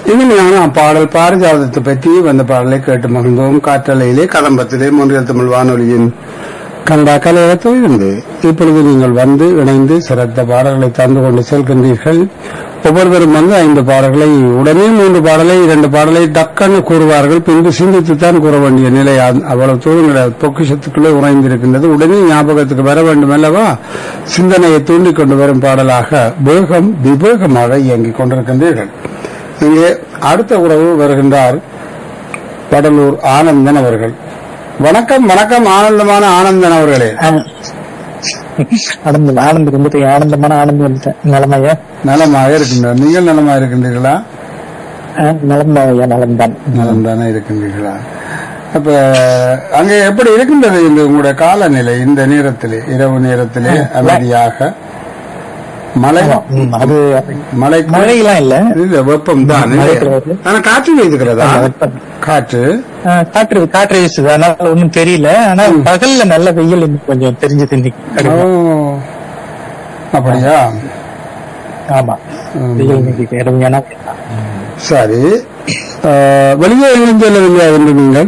இனிமையான பாடல் பாரிஜாதத்தை பற்றி வந்த பாடலை கேட்டு மகிழ்ந்தோம் காற்றலையிலே கதம்பத்திலே மொன்றியல் தமிழ் வானொலியின் கனடா கலையகத்தில் இருந்து இப்பொழுது நீங்கள் வந்து இணைந்து சிறந்த பாடல்களை தந்து கொண்டு செல்கின்றீர்கள் ஒவ்வொருவரும் வந்து ஐந்து பாடல்களை உடனே மூன்று பாடலை இரண்டு பாடலை டக்கன்னு கூறுவார்கள் பின்பு சிந்தித்துத்தான் கூற வேண்டிய நிலை அ- அவ்வளவு தூரம் பொக்கிஷத்துக்குள்ளே உறைந்திருக்கின்றது உடனே ஞாபகத்துக்கு வர வேண்டும் அல்லவா சிந்தனையை தூண்டிக் கொண்டு வரும் பாடலாக வேகம் விவேகமாக இயங்கிக் கொண்டிருக்கின்றீர்கள் இங்கே அடுத்த உறவு வருகின்றார் வடலூர் ஆனந்தன் அவர்கள் வணக்கம் வணக்கம் ஆனந்தமான ஆனந்தன் அவர்களே ஆனந்தம் ஆனந்தம் வந்துட்டு ஆனந்தமான ஆனந்தம் வந்துட்டேன் நலமையா நலமாக இருக்கின்றார் நீங்கள் நலமாக இருக்கின்றீர்களா நலமையா நலம்தான் நலம் தானே இருக்கின்றீர்களா அப்ப அங்கே எப்படி இருக்கின்றது இந்த உங்களுடைய காலநிலை இந்த நேரத்திலே இரவு நேரத்திலே அமைதியாக மழை ம், அது மழை மழையெல்லாம் இல்ல இல்ல வெப்பம் தான் மழை கிடையாது. ஆனா காற்று வீசுகிறதா ஆமா, வெப்பம். காற்று ஆ, காற்று காற்று வீசுது அதனால ஒண்ணும் தெரியல ஆனா பகல்ல நல்ல வெயில் இன்னும் கொஞ்சம் தெரிஞ்சது இன்னைக்கு ஓ கடுமையா. அப்படியா ஆமா ம். வெயில் இன்னைக்கு கடுமையான சரி அஹ், வெளியே எங்கும் செல்லவில்லை என்று நீங்கள்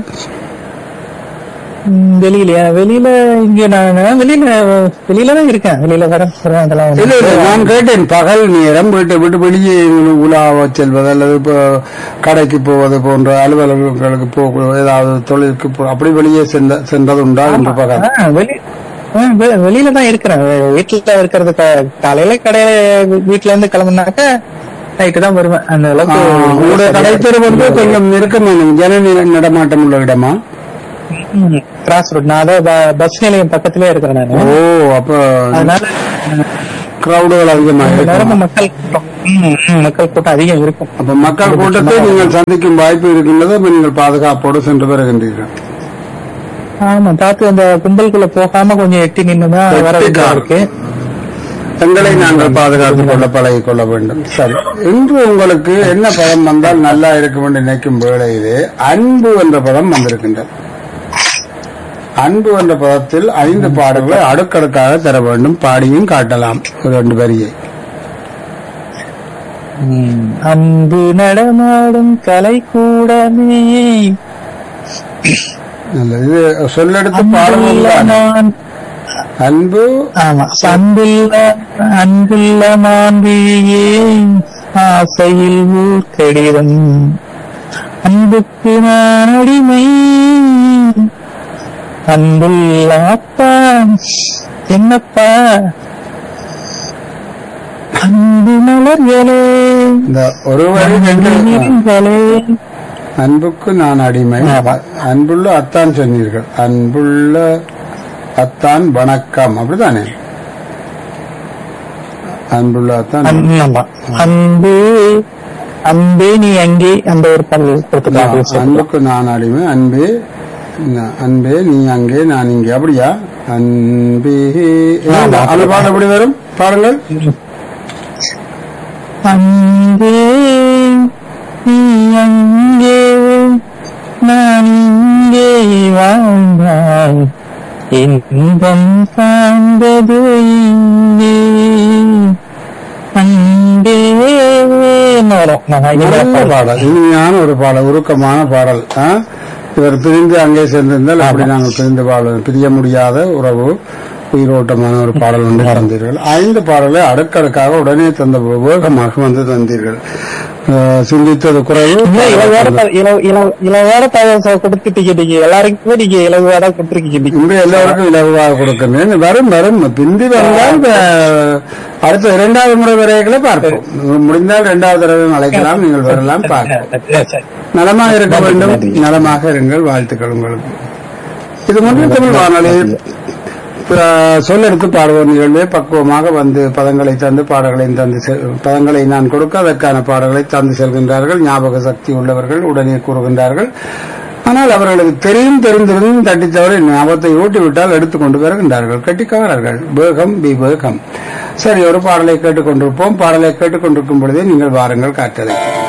ம், வெளியிலயா வெளியில இங்க நான் வெளியில வெளியில தான் இருக்கேன் வெளியில வர வர அதெல்லாம் ஒண்ணும் இல்ல இல்ல நான் கேட்டேன் பகல் நேரம் வீட்டை விட்டு வெளியே உலாவ செல்வது அல்லது இப்போ கடைக்கு போவது போன்ற அலுவலகங்களுக்கு போக ஏதாவது தொழிலுக்கு போ அப்படி வெளியே சென்ற சென்றது உண்டா என்று பகல் ஆ, வெளி ஆ, வெ- வெளியில தான் இருக்கிறேன் வெ- வீட்டுல இருக்கிறது கா- காலையில கடையில வீட்டுல இருந்து கிளம்புனாக்க நைட்டு தான் வருவேன் அந்த அளவுக்கு உங்களுடைய கடைத்தெரு வந்து கொஞ்சம் நெருக்கமான ஜன நி- நடமாட்டம் உள்ள இடமா கிராஸ் ரோட் நான் அதான் ப- பஸ் நிலையம் பக்கத்திலே இருக்கிறேன் ஓ நானு அப்ப அதனால கிரௌடுகள் அதிகமாக இந்த நேரம் இருக்கும் மக்கள் கூட்டம் ம், ம், மக்கள் கூட்டம் அதிகம் இருக்கும் அப்ப மக்கள் கூட்டத்தை நீங்கள் சந்திக்கும் வாய்ப்பு இருக்கின்றது அப்ப நீங்கள் பாதுகாப்போடு சென்று வருகின்றீர்கள் ஆமா தாத்து அந்த கும்பலுக்குள்ள போகாம கொஞ்சம் எட்டி நின்னுதான் வர வேண்டியதா இருக்கு எங்களை நாங்கள் பாதுகாத்துக் கொள்ள பழகிக் கொள்ள வேண்டும் சரி இன்று உங்களுக்கு என்ன பதம் வந்தால் நல்லா இருக்கும் என்று நினைக்கும் வேளையிலே அன்பு என்ற பதம் வந்திருக்கின்றது அன்பு என்ற பதத்தில் ஐந்து பாடல்களை அடுக்கடுக்காக தர வேண்டும் பாடியும் காட்டலாம் ஒரு ரெண்டு வரியை ம், அன்பு நடமாடும் கலை கூடமே நல்லது. இது சொல்லெடுத்து அன்புள்ள பாடலாம் நான் அன்பு ஆமா அன்புள்ள அன்புள்ள மாண்பிழியே ஆசையில் ஊர் கடிதம் அன்புக்கு நான் அடிமை அன்புள்ள அப்பா என்னப்பா அன்பு மலர்களே இந்த ஒரு வரி ரெண்டு நீங்களே அன்புக்கு நான் அடிமை அன்புள்ள அத்தான் சொன்னீர்கள் அன்புள்ள அத்தான் வணக்கம் அப்படித்தானே அன்புள்ள அத்தான் அன்- ஆமா. அன்பு அன்பே நீ அங்கே அந்த ஒரு பாடல் கொடுத்துக்கலாம் அன்புக்கு நான் அடிமை அன்பே ந- அன்பே நீ அங்கே நான் இங்கே அப்படியா அன்பே ஆமா. அந்த பாடல் எப்படி வரும் பாருங்கள் அன்பே நீ அங்கே நான் இங்கே வாழ்ந்தாய் இன்பம் சார்ந்தது இங்கே அன்பே வரும் நான் இதுல நல்ல பாடல் இனிமையான ஒரு பாடல் உருக்கமான பாடல் ஆ? இவர் பிரிந்து அங்கே சென்றிருந்தால் அப்படி நாங்கள் பிரிந்து பாடல் பிரிய முடியாத உறவு உயிரோட்டமான ஒரு பாடல் ஒன்று தந்தீர்கள் ஐந்து பாடலை அடுக்கடுக்காக உடனே தந்த வேகமாக வந்து தந்தீர்கள் ஆ, சிந்தித்தது குறைவு இல்ல, இலவோட த- இல- இல- இலவோட தகவல் கொடுத்துட்டீங்க நீங்க எல்லாருக்குமே நீங்க இலவோட கொடுத்துருக்கீங்க நீங்க இன்று எல்லோருக்கும் இலவாக கொடுக்கின்றேன் வரும் வரும் பிந்தி வந்தால் அஹ், அடுத்த இரண்டாவது முறை வரைகளை பார்ப்போம் முடிந்தால் இரண்டாவது தடவை அழைக்கலாம் நீங்கள் வரலாம் பார்ப்போம் சரி. நலமாக இருக்க நன்றி, வேண்டும் நன்றி. நலமாக இருங்கள் வாழ்த்துக்கள் உங்களுக்கு இது மட்டும் தமிழ் வானொலி அஹ், சொல்லெடுத்து பாடுவோர் நிகழ்வே பக்குவமாக வந்து பதங்களை தந்து பாடல்களை தந்து செல்- பதங்களை நான் கொடுக்க அதற்கான பாடல்களை தந்து செல்கின்றார்கள் ஞாபக சக்தி உள்ளவர்கள் உடனே கூறுகின்றார்கள் ஆனால் அவர்களுக்கு தெரியும் தெரிந்திருந்தும் தட்டி தவறி ஞாபகத்தை ஊட்டிவிட்டால் எடுத்துக்கொண்டு வருகின்றார்கள் கட்டிக்காரர்கள் வேகம் பி வேகம் சரி ஒரு பாடலை கேட்டுக்கொண்டிருப்போம் பாடலை கேட்டுக்கொண்டிருக்கும் பொழுதே நீங்கள் வாருங்கள் காற்றலை